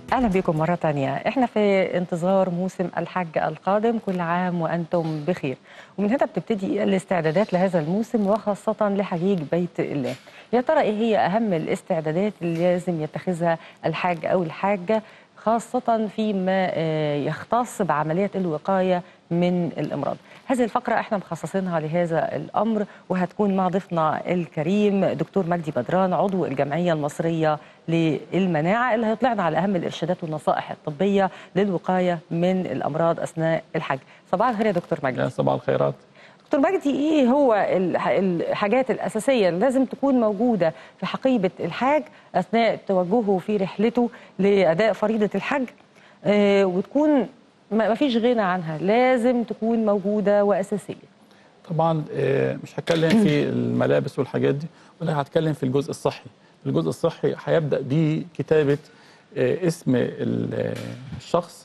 اهلا بكم مره تانية احنا في انتظار موسم الحج القادم كل عام وانتم بخير ومن هنا بتبتدي الاستعدادات لهذا الموسم وخاصه لحجيج بيت الله يا ترى ايه هي اهم الاستعدادات اللي لازم يتخذها الحاج او الحاجه خاصة فيما آه، يختص بعملية الوقاية من الأمراض هذه الفقرة احنا مخصصينها لهذا الأمر وهتكون مع ضيفنا الكريم دكتور مجدي بدران عضو الجمعية المصرية للمناعة اللي هيطلعنا على أهم الإرشادات والنصائح الطبية للوقاية من الأمراض أثناء الحج صباح الخير يا دكتور مجدي يا صباح الخيرات دكتور مجدي ايه هو الح- الحاجات الاساسيه اللي لازم تكون موجوده في حقيبه الحاج اثناء توجهه في رحلته لاداء فريضه الحج آه وتكون ما ما فيش غنى عنها لازم تكون موجوده واساسيه طبعا آه، مش هتكلم في الملابس والحاجات دي ولا هتكلم في الجزء الصحي الجزء الصحي هيبدا بكتابه آه، اسم ال- آه، الشخص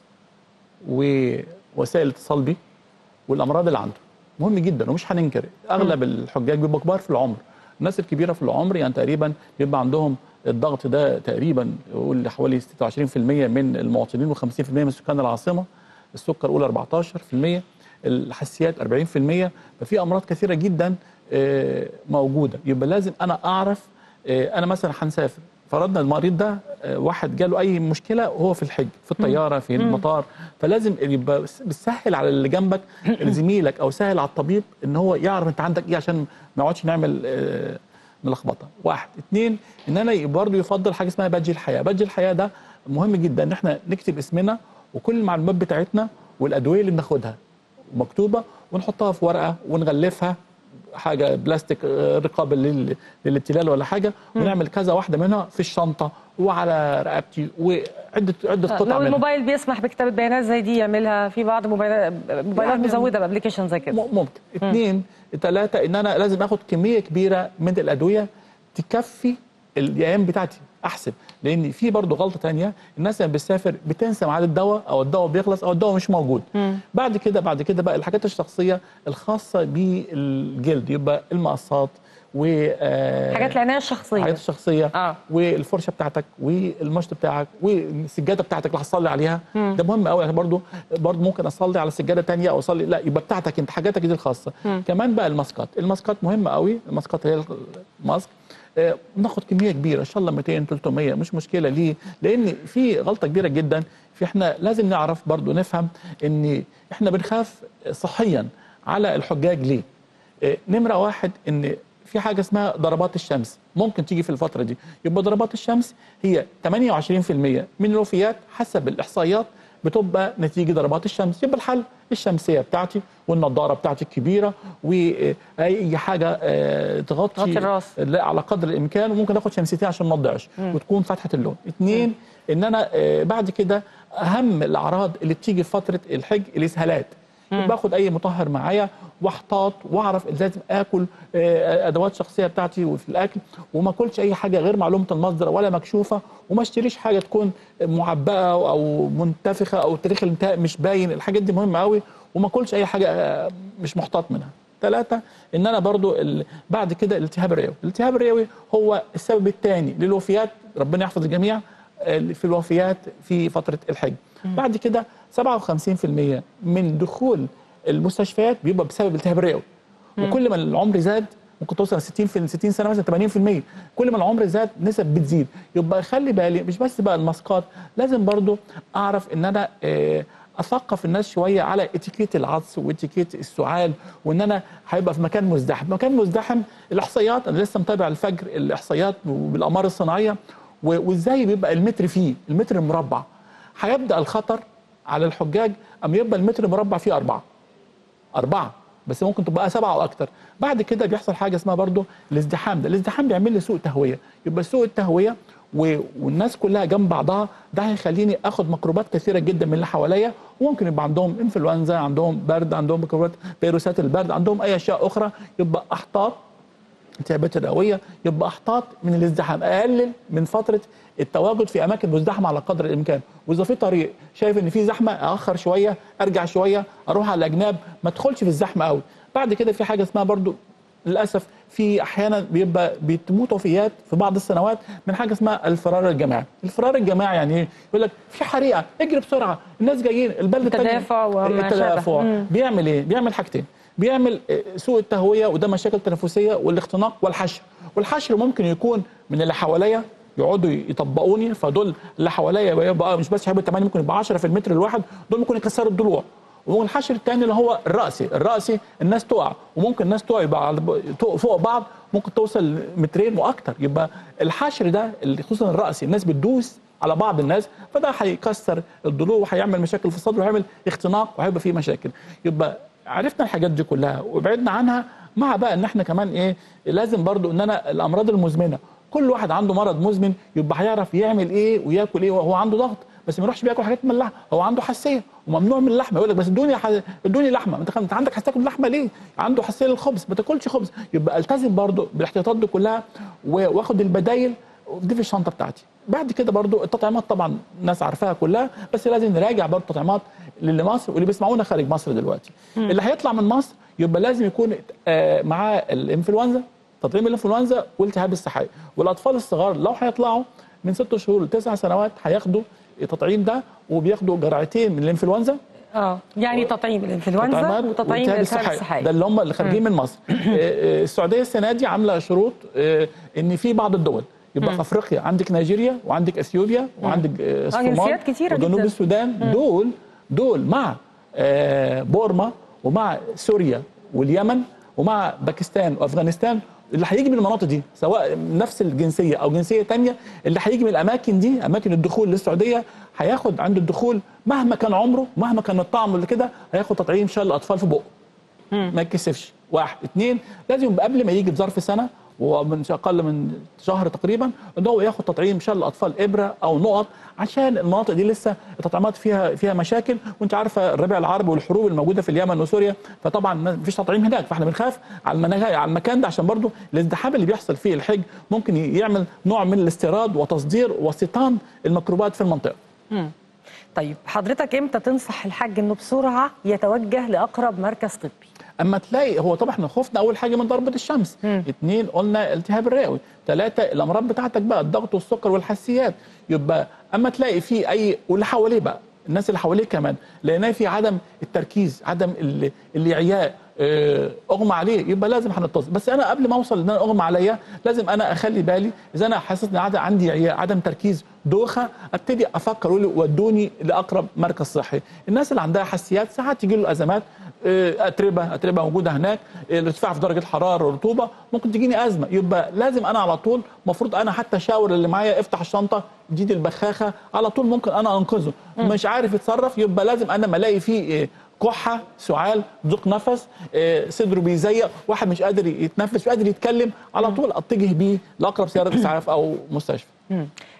ووسائل الاتصال بيه والامراض اللي عنده مهم جدا ومش هننكر اغلب الحجاج بيبقوا كبار في العمر الناس الكبيره في العمر يعني تقريبا بيبقى عندهم الضغط ده تقريبا يقول حوالي 26% من المواطنين و50% من سكان العاصمه السكر قول 14% الحساسيات 40% ففي امراض كثيره جدا آه، موجوده يبقى لازم انا اعرف آه، انا مثلا هنسافر فرضنا المريض ده آه، واحد جاله اي مشكله وهو في الحج في الطياره في المطار فلازم يبقى بتسهل على اللي جنبك زميلك او سهل على الطبيب ان هو يعرف انت عندك ايه عشان ما يقعدش نعمل آه، ملخبطه واحد اثنين ان انا برضه يفضل حاجه اسمها بادج الحياه بادج الحياه ده مهم جدا ان احنا نكتب اسمنا وكل المعلومات بتاعتنا والادويه اللي بناخدها مكتوبه ونحطها في ورقه ونغلفها حاجه بلاستيك آه، رقابه لل- للابتلال ولا حاجه ونعمل كذا واحده منها في الشنطه وعلى رقبتي وعده عده قطع لو منها الموبايل بيسمح بكتابه بيانات زي دي يعملها في بعض موبايلات موبايلات يعني مزوده بابلكيشن زي كده م- ممكن اثنين ثلاثة ان انا لازم اخد كمية كبيرة من الادوية تكفي الايام بتاعتي احسب لان في برضه غلطة تانية الناس لما بتسافر بتنسى ميعاد الدواء او الدواء بيخلص او الدواء مش موجود بعد كده بعد كده بقى الحاجات الشخصية الخاصة بالجلد يبقى المقصات و آه، حاجات العنايه الشخصيه الحاجات الشخصيه آه. والفرشه بتاعتك والمشط بتاعك والسجاده بتاعتك اللي هتصلي عليها ده مهم قوي برضو برضو ممكن اصلي على سجاده تانية او اصلي لا يبقى بتاعتك انت حاجاتك دي الخاصه كمان بقى الماسكات الماسكات مهمه قوي الماسكات هي الماسك آه، ناخد كميه كبيره ان شاء الله 200 300 مش مشكله ليه لان في غلطه كبيره جدا في احنا لازم نعرف برضو نفهم ان احنا بنخاف صحيا على الحجاج ليه آه، نمره واحد ان في حاجه اسمها ضربات الشمس ممكن تيجي في الفتره دي يبقى ضربات الشمس هي 28% من الوفيات حسب الاحصائيات بتبقى نتيجه ضربات الشمس يبقى الحل الشمسيه بتاعتي والنضاره بتاعتي الكبيره واي حاجه آه، تغطي تغطي الراس. لا على قدر الامكان وممكن اخد شمسيتين عشان ما تضيعش وتكون فاتحه اللون اثنين ان انا آه، بعد كده اهم الاعراض اللي بتيجي في فتره الحج الاسهالات باخد اي مطهر معايا واحتاط واعرف لازم اكل آه، ادوات شخصيه بتاعتي وفي الاكل وما اكلش اي حاجه غير معلومه المصدر ولا مكشوفه وما اشتريش حاجه تكون معبأه او منتفخه او تاريخ الانتهاء مش باين الحاجات دي مهمه قوي وما اكلش اي حاجه آه، مش محتاط منها ثلاثة ان انا برضو ال... بعد كده الالتهاب الرئوي الالتهاب الرئوي هو السبب الثاني للوفيات ربنا يحفظ الجميع آه، في الوفيات في فترة الحج بعد كده 57% من دخول المستشفيات بيبقى بسبب التهاب الرئوي وكل ما العمر زاد ممكن توصل 60 في 60 سنه مثلا 80% كل ما العمر زاد نسب بتزيد يبقى خلي بالي مش بس بقى الماسكات لازم برضو اعرف ان انا آه، اثقف الناس شويه على اتيكيت العطس واتيكيت السعال وان انا هيبقى في مكان مزدحم مكان مزدحم الاحصائيات انا لسه متابع الفجر الاحصائيات بالاقمار الصناعيه و- وازاي بيبقى المتر فيه المتر المربع هيبدا الخطر على الحجاج اما يبقى المتر المربع فيه اربعه أربعة بس ممكن تبقى سبعة أو أكتر بعد كده بيحصل حاجة اسمها برضو الازدحام ده الازدحام بيعمل لي سوء تهوية يبقى سوء التهوية و... والناس كلها جنب بعضها ده هيخليني اخد ميكروبات كثيره جدا من اللي حواليا وممكن يبقى عندهم انفلونزا عندهم برد عندهم ميكروبات فيروسات البرد عندهم اي اشياء اخرى يبقى احتاط التهابات الرئويه يبقى احتاط من الازدحام اقلل من فتره التواجد في اماكن مزدحمه على قدر الامكان واذا في طريق شايف ان في زحمه اخر شويه ارجع شويه اروح على الاجناب ما ادخلش في الزحمه قوي بعد كده في حاجه اسمها برضو للاسف في احيانا بيبقى بيتموت وفيات في بعض السنوات من حاجه اسمها الفرار الجماعي الفرار الجماعي يعني ايه يقول لك في حريقه اجري بسرعه الناس جايين البلد التانية- التدافع وما شابه. التدافع مم. بيعمل ايه بيعمل حاجتين بيعمل آه، سوء التهويه وده مشاكل تنفسيه والاختناق والحشر والحشر ممكن يكون من اللي حواليا يقعدوا يطبقوني فدول اللي حواليا يبقى مش بس هيبقى 8 ممكن يبقى 10 في المتر الواحد دول ممكن يكسروا الضلوع والحشر الثاني اللي هو الراسي الراسي الناس تقع وممكن الناس تقع يبقى على- تقع فوق بعض ممكن توصل مترين واكتر يبقى الحشر ده اللي خصوصا الراسي الناس بتدوس على بعض الناس فده هيكسر الضلوع وهيعمل مشاكل في الصدر وهيعمل اختناق وهيبقى فيه مشاكل يبقى عرفنا الحاجات دي كلها وبعدنا عنها مع بقى ان احنا كمان ايه لازم برضو ان انا الامراض المزمنه كل واحد عنده مرض مزمن يبقى هيعرف يعمل ايه وياكل ايه وهو عنده ضغط بس ما يروحش بياكل حاجات من اللحمه هو عنده حساسيه وممنوع من اللحمه يقول لك بس ادوني ح... ادوني لحمه انت انت عندك حساسيه تاكل لحمه ليه عنده حساسيه للخبز ما تاكلش خبز يبقى التزم برضو بالاحتياطات دي كلها و- واخد البدايل دي في الشنطه بتاعتي بعد كده برضو التطعيمات طبعا الناس عارفاها كلها بس لازم نراجع برضو التطعيمات للي مصر واللي بيسمعونا خارج مصر دلوقتي اللي هيطلع من مصر يبقى لازم يكون آه، معاه الانفلونزا تطعيم الانفلونزا والتهاب السحائي والاطفال الصغار لو هيطلعوا من ست شهور لتسع سنوات هياخدوا التطعيم ده وبياخدوا جرعتين من الانفلونزا اه يعني تطعيم الانفلونزا تطعيمات وتطعيم والتهاب الالتهاب السحائي ده اللي هم اللي خارجين من مصر آه، آه، السعوديه السنه دي عامله شروط آه، ان في بعض الدول يبقى في افريقيا عندك نيجيريا وعندك اثيوبيا وعندك آه، الصومال جنسيات كتيرة وجنوب جداً. السودان دول دول مع آه، بورما ومع سوريا واليمن ومع باكستان وافغانستان اللي هيجي من المناطق دي سواء نفس الجنسيه او جنسيه تانية اللي هيجي من الاماكن دي اماكن الدخول للسعوديه هياخد عند الدخول مهما كان عمره مهما كان الطعم اللي كده هياخد تطعيم شلل الاطفال في بقه ما يتكسفش واحد اثنين لازم يبقى قبل ما يجي بظرف سنه ومن اقل من شهر تقريبا ان هو ياخد تطعيم شلل الاطفال ابره او نقط عشان المناطق دي لسه التطعيمات فيها فيها مشاكل وانت عارفه الربيع العربي والحروب الموجوده في اليمن وسوريا فطبعا ما فيش تطعيم هناك فاحنا بنخاف على المناجا على المكان ده عشان برضو الازدحام اللي بيحصل فيه الحج ممكن يعمل نوع من الاستيراد وتصدير واستيطان الميكروبات في المنطقه طيب حضرتك امتى تنصح الحاج انه بسرعه يتوجه لاقرب مركز طبي اما تلاقي هو طبعا احنا خفنا اول حاجه من ضربه الشمس اثنين قلنا التهاب الرئوي ثلاثه الامراض بتاعتك بقى الضغط والسكر والحساسيات يبقى اما تلاقي في اي واللي حواليه بقى الناس اللي حواليه كمان لقيناه في عدم التركيز عدم ال- الاعياء آه، اغمى عليه يبقى لازم هنتصل بس انا قبل ما اوصل ان انا اغمى عليا لازم انا اخلي بالي اذا انا حاسس ان عدم عندي اعياء عدم تركيز دوخه ابتدي افكر اقول ودوني لاقرب مركز صحي الناس اللي عندها حساسيات ساعات يجي له ازمات آه، اتربه اتربه موجوده هناك آه، ارتفاع في درجه الحراره والرطوبه ممكن تجيني ازمه يبقى لازم انا على طول المفروض انا حتى شاور اللي معايا افتح الشنطه جديد البخاخه على طول ممكن انا انقذه مش عارف يتصرف يبقى لازم انا ما الاقي فيه آه، كحه سعال ضيق نفس آه، صدره بيزيق واحد مش قادر يتنفس مش قادر يتكلم على طول اتجه بيه لاقرب سياره اسعاف او مستشفى آه،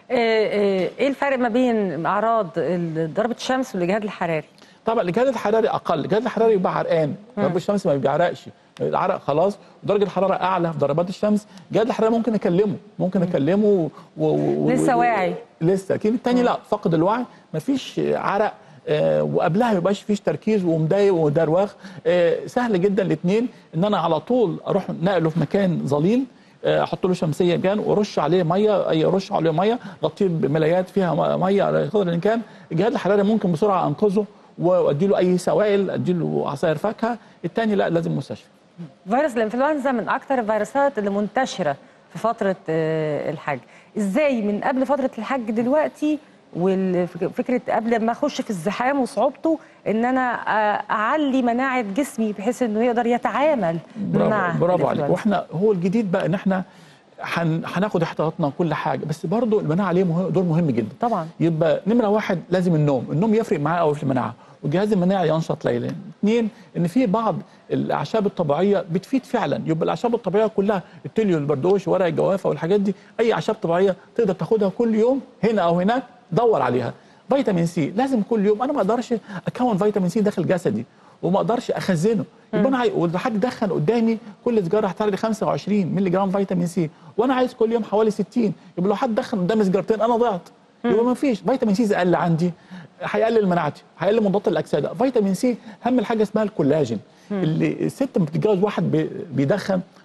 آه، ايه الفرق ما بين اعراض ال- ضربه الشمس والاجهاد الحراري طبعا الجهاز الحراري اقل الجهاز الحراري يبقى عرقان ضرب الشمس ما بيعرقش العرق خلاص ودرجه الحراره اعلى في ضربات الشمس الجهاز الحراري ممكن اكلمه ممكن اكلمه و... و... و... لسه واعي. لسه لكن التاني لا فقد الوعي مفيش عرق آه وقبلها ما يبقاش فيش تركيز ومضايق ودرواخ آه سهل جدا الاثنين ان انا على طول اروح نقله في مكان ظليل آه، احط له شمسيه جان وارش عليه ميه اي ارش عليه ميه غطيه بملايات فيها ميه على قدر الامكان الجهاز الحراري ممكن بسرعه انقذه وادي له اي سوائل ادي له عصاير فاكهه الثاني لا لازم مستشفى فيروس الانفلونزا من اكثر الفيروسات اللي منتشره في فتره آه، الحج ازاي من قبل فتره الحج دلوقتي وفكره قبل ما اخش في الزحام وصعوبته ان انا آه، اعلي مناعه جسمي بحيث انه يقدر يتعامل مع برافو, برافو عليك الإنفلونزا. واحنا هو الجديد بقى ان احنا هن- هناخد احتياطاتنا وكل حاجه بس برضه المناعه عليه مهم دور مهم جدا طبعا يبقى نمره واحد لازم النوم النوم يفرق معاه قوي في المناعه والجهاز المناعي ينشط ليلا اثنين ان في بعض الاعشاب الطبيعيه بتفيد فعلا يبقى الاعشاب الطبيعيه كلها التليو البردوش ورق الجوافه والحاجات دي اي اعشاب طبيعيه تقدر تاخدها كل يوم هنا او هناك دور عليها فيتامين سي لازم كل يوم انا ما اقدرش اكون فيتامين سي داخل جسدي وما اقدرش اخزنه يبقى انا عايز حد دخن قدامي كل سيجاره هتحتاج لي 25 مللي جرام فيتامين سي وانا عايز كل يوم حوالي 60 يبقى لو حد دخن قدامي سيجارتين انا ضعت يبقى ما فيش فيتامين سي اقل عندي هيقلل مناعتي هيقلل مضادات الاكسده فيتامين سي اهم حاجه اسمها الكولاجين اللي الست لما بتتجوز واحد بي- بيدخن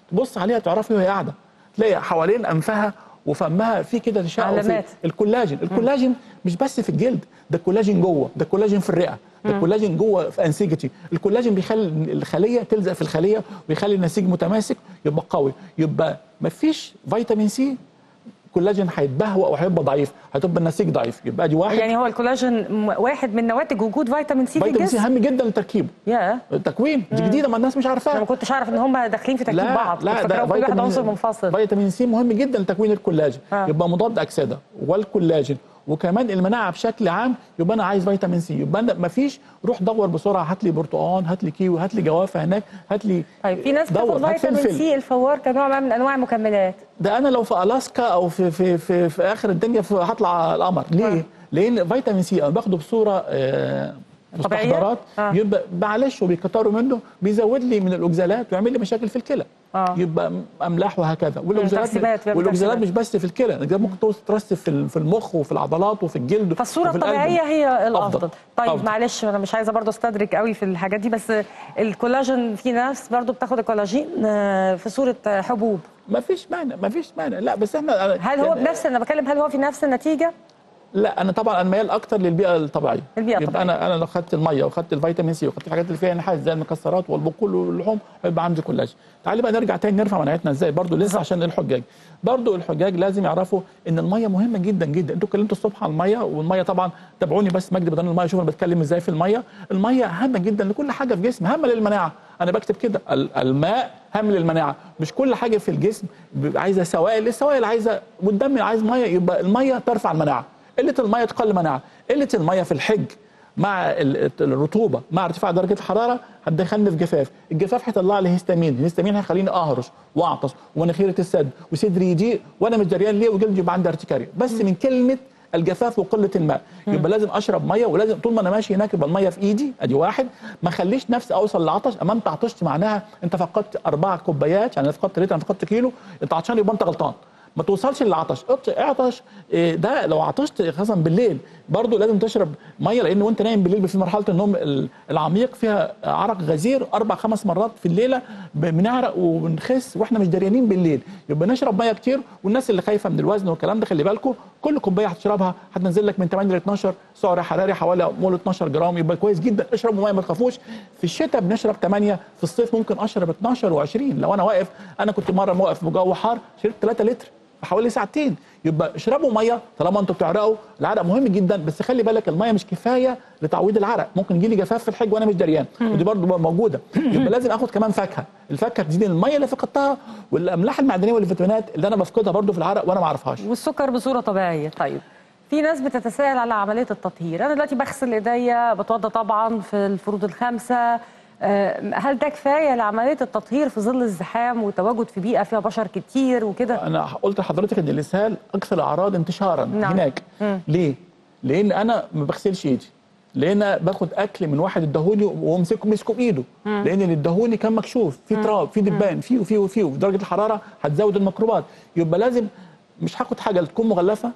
تبص عليها تعرفي وهي قاعده تلاقي حوالين انفها وفمها في كده تشقق في علامات. الكولاجين الكولاجين مش بس في الجلد ده الكولاجين جوه ده الكولاجين في الرئه ده الكولاجين جوه في انسجتي الكولاجين بيخلي الخليه تلزق في الخليه ويخلي النسيج متماسك يبقى قوي يبقى مفيش فيتامين سي كولاجين هيتبهوأ وهيبقى ضعيف هتبقى النسيج ضعيف يبقى دي واحد يعني هو الكولاجين م- واحد من نواتج وجود فيتامين سي في فيتامين سي الجسم هام جدا لتركيبه يا التكوين دي جديده ما الناس مش انا عارفاها ما كنتش اعرف ان هم داخلين في تركيب بعض لا كنت ده فاكراهم كل واحد فيتامين- عنصر منفصل فيتامين سي مهم جدا لتكوين الكولاجين آه. يبقى مضاد اكسده والكولاجين وكمان المناعه بشكل عام يبقى انا عايز فيتامين سي يبقى انا مفيش روح دور بسرعه هات لي برتقال هات لي كيوي هات لي جوافه هناك هات لي طيب في ناس دور، بتاخد هات فيتامين فلفل. سي الفوار كنوع ما من انواع المكملات ده انا لو في الاسكا او في في في, في اخر الدنيا في هطلع القمر ليه؟ آه. لان فيتامين سي انا باخده بصوره آه، طبيعية؟ مستحضرات آه. يبقى معلش وبيكتروا منه بيزود لي من الاوكزالات ويعمل لي مشاكل في الكلى آه. يبقى املاح وهكذا والاوكزالات ترسبات، بيعمل والاوكزالات ترسبات. مش بس في الكلى ده ممكن توصل ترسب في ال- في المخ وفي العضلات وفي الجلد فالصوره وفي القلب. الطبيعيه هي الافضل أفضل. طيب أفضل. معلش انا مش عايزه برضه استدرك قوي في الحاجات دي بس الكولاجين في ناس برضه بتاخد الكولاجين آه، في صوره آه، حبوب ما فيش مانع ما فيش مانع لا بس احنا هل هو يعني- بنفس انا بكلم هل هو في نفس النتيجه لا انا طبعا انا ميال اكتر للبيئه الطبيعيه البيئة يبقى الطبيعية. انا انا لو خدت الميه وخدت الفيتامين سي وخدت الحاجات اللي فيها نحاس زي المكسرات والبقول واللحوم هيبقى عندي كولاجين تعالي بقى نرجع تاني نرفع مناعتنا ازاي برضو لسه عشان الحجاج برضو الحجاج لازم يعرفوا ان الميه مهمه جدا جدا انتوا اتكلمتوا الصبح عن الميه والميه طبعا تابعوني بس مجدي بدل الميه شوفوا انا بتكلم ازاي في الميه الميه هامه جدا لكل حاجه في جسمي هامه للمناعه انا بكتب كده ال- الماء هام للمناعه مش كل حاجه في الجسم بيبقى عايزه سوائل السوائل عايزه والدم عايز ميه يبقى الميه ترفع المناعه قله الميه تقل مناعه قله الميه في الحج مع ال- الرطوبه مع ارتفاع درجه الحراره هتدخلني في جفاف الجفاف هيطلع لي هيستامين الهيستامين هيخليني اهرش واعطس ومناخيري تسد وصدري يضيق وانا مش دريان ليه وجلدي يبقى عندي ارتكاريا بس من كلمه الجفاف وقله الماء يبقى لازم اشرب ميه ولازم طول ما انا ماشي هناك يبقى الميه في ايدي ادي واحد ما اخليش نفسي اوصل للعطش اما انت عطشت معناها انت فقدت اربع كوبايات يعني انا فقدت لتر انا فقدت كيلو انت عطشان يبقى انت غلطان ما توصلش للعطش اعطش- اعطش إيه، ده لو عطشت خاصه بالليل برضو لازم تشرب ميه لان وانت نايم بالليل في مرحله النوم ال- العميق فيها عرق غزير اربع خمس مرات في الليله ب- بنعرق وبنخس واحنا مش دريانين بالليل يبقى نشرب ميه كتير والناس اللي خايفه من الوزن والكلام ده خلي بالكم كل كوبايه هتشربها هتنزل لك من 8 ل 12 سعر حراري حوالي مول 12 جرام يبقى كويس جدا اشربوا ميه ما تخافوش في الشتاء بنشرب 8 في الصيف ممكن اشرب 12 و20 لو انا واقف انا كنت مره موقف بجو حار شربت 3 لتر في حوالي ساعتين يبقى اشربوا ميه طالما انتوا بتعرقوا العرق مهم جدا بس خلي بالك الميه مش كفايه لتعويض العرق ممكن يجي لي جفاف في الحج وانا مش دريان ودي برضه موجوده يبقى لازم اخد كمان فاكهه الفاكهه تزيد الميه اللي فقدتها والاملاح المعدنيه والفيتامينات اللي انا بفقدها برضه في العرق وانا ما اعرفهاش والسكر بصوره طبيعيه طيب في ناس بتتساءل على عمليه التطهير انا دلوقتي بغسل ايديا بتوضى طبعا في الفروض الخمسه آه، هل ده كفايه لعمليه التطهير في ظل الزحام والتواجد في بيئه فيها بشر كتير وكده انا قلت لحضرتك ان الاسهال اكثر الاعراض انتشارا نعم. هناك ليه لان انا ما بغسلش ايدي لان أنا باخد اكل من واحد اداهولي وامسكه مسكه بايده لان اللي اداهوني كان مكشوف في تراب في دبان في وفي وفي وفي درجه الحراره هتزود الميكروبات يبقى لازم مش هاخد حاجه تكون مغلفه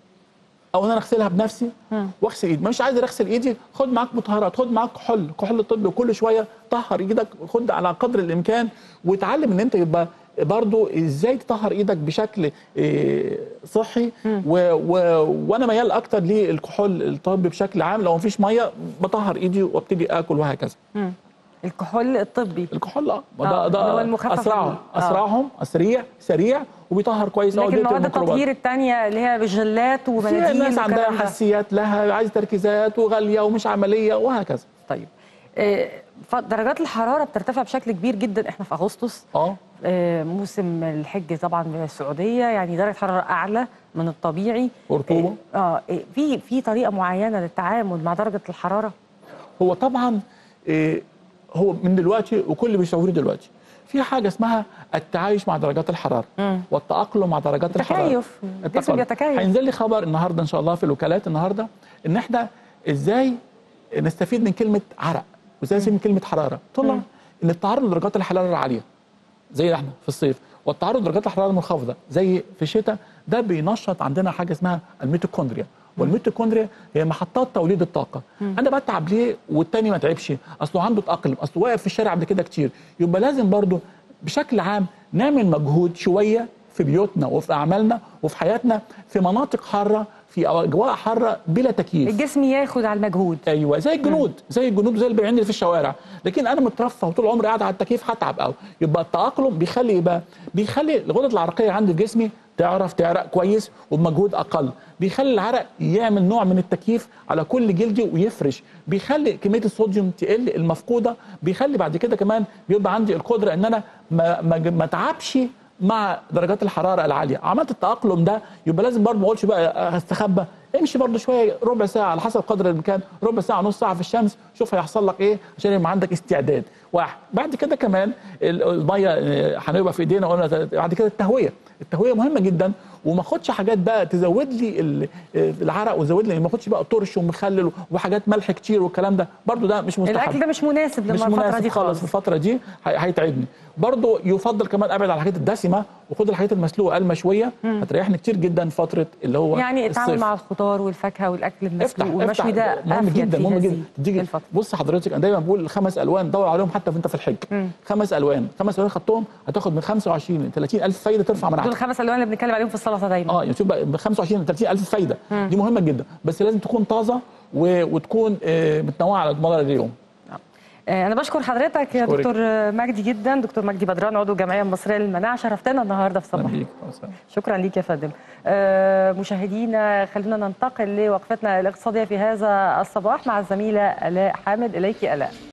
او ان انا اغسلها بنفسي واغسل ايدي مش عايز اغسل ايدي خد معاك مطهرات خد معاك كحول كحول طبي وكل شويه طهر ايدك خد على قدر الامكان وتعلم ان انت يبقى برضو ازاي تطهر ايدك بشكل إيه، صحي و و وانا ميال اكتر للكحول الطبي بشكل عام لو مفيش ميه بطهر ايدي وابتدي اكل وهكذا مم. الكحول الطبي الكحول اه ما آه، ده اللي هو ده المخفف اسرعهم آه. اسرعهم سريع سريع وبيطهر كويس أوي لكن بيقتل مواد الميكروبات. التطهير الثانيه اللي هي بجلات في ومناديل ناس عندها والكلام ده. حساسيات لها عايز تركيزات وغاليه ومش عمليه وهكذا طيب آه، درجات الحراره بترتفع بشكل كبير جدا احنا في اغسطس اه آه، موسم الحج طبعا في السعوديه يعني درجه حراره اعلى من الطبيعي ورطوبة. اه آه، آه، في في طريقه معينه للتعامل مع درجه الحراره هو طبعا إيه هو من دلوقتي وكل اللي بيشاوري دلوقتي في حاجه اسمها التعايش مع درجات الحراره مم. والتاقلم مع درجات الحراره التكيف. الجسم التأقلم. بيتكيف. هينزل لي خبر النهارده ان شاء الله في الوكالات النهارده ان احنا ازاي نستفيد من كلمه عرق وازاي نستفيد من كلمه حراره طلع ان التعرض لدرجات الحراره العاليه زي احنا في الصيف والتعرض لدرجات الحراره المنخفضه زي في الشتاء ده بينشط عندنا حاجه اسمها الميتوكوندريا والميتوكوندريا هي محطات توليد الطاقه انا بتعب ليه والتاني ما تعبش اصله عنده تاقلم اصله واقف في الشارع قبل كده كتير يبقى لازم برضو بشكل عام نعمل مجهود شويه في بيوتنا وفي اعمالنا وفي حياتنا في مناطق حاره في اجواء حاره بلا تكييف الجسم ياخد على المجهود ايوه زي الجنود زي الجنود زي البياعين اللي في الشوارع لكن انا مترفه وطول عمري قاعد على التكييف هتعب قوي يبقى التاقلم بيخلي يبقى بيخلي الغدد العرقيه عندي في جسمي تعرف تعرق كويس وبمجهود اقل بيخلي العرق يعمل نوع من التكييف على كل جلدي ويفرش بيخلي كميه الصوديوم تقل المفقوده بيخلي بعد كده كمان بيبقى عندي القدره ان انا ما ما, ما اتعبش مع درجات الحراره العاليه عملت التاقلم ده يبقى لازم برضه ما اقولش بقى استخبى امشي برضه شويه ربع ساعه على حسب قدر الامكان ربع ساعه نص ساعه في الشمس شوف هيحصل لك ايه عشان يبقى عندك استعداد واحد بعد كده كمان ال- الميه آه، هنبقى في ايدينا قلنا بعد كده التهويه التهويه مهمه جدا وما اخدش حاجات بقى تزود لي ال- آه، العرق وتزود لي ما اخدش بقى طرش ومخلل وحاجات ملح كتير والكلام ده برضه ده مش مستحب الاكل ده مش مناسب مش لما الفتره مناسب دي خالص خالص في الفتره دي هي- هيتعبني برضه يفضل كمان ابعد عن الحاجات الدسمه وخد الحاجات المسلوقه المشويه هتريحني كتير جدا فتره اللي هو يعني التعامل الصيف. مع الخضار والفاكهه والاكل افتح المسلوق افتح والمشوي ده مهم أفيد جدا في مهم هذه جدا تيجي الفترة. بص حضرتك انا دايما بقول الخمس الوان دور عليهم حتى وانت في الحج خمس الوان خمس الوان خدتهم هتاخد من 25 ل 30 الف فايده ترفع دول مناعتك الخمس الوان اللي بنتكلم عليهم في السلطه دايما اه يعني شوف بقى ب 25 ل 30 الف فايده دي مهمه جدا بس لازم تكون طازه و... وتكون آه، متنوعه على مدار اليوم آه، انا بشكر حضرتك يا أشكرك. دكتور مجدي جدا دكتور مجدي بدران عضو الجمعيه المصريه للمناعه شرفتنا النهارده في اهلا صباح بيك شكرا ليك يا فندم آه، مشاهدينا خلونا ننتقل لوقفتنا الاقتصاديه في هذا الصباح مع الزميله الاء حامد اليك الاء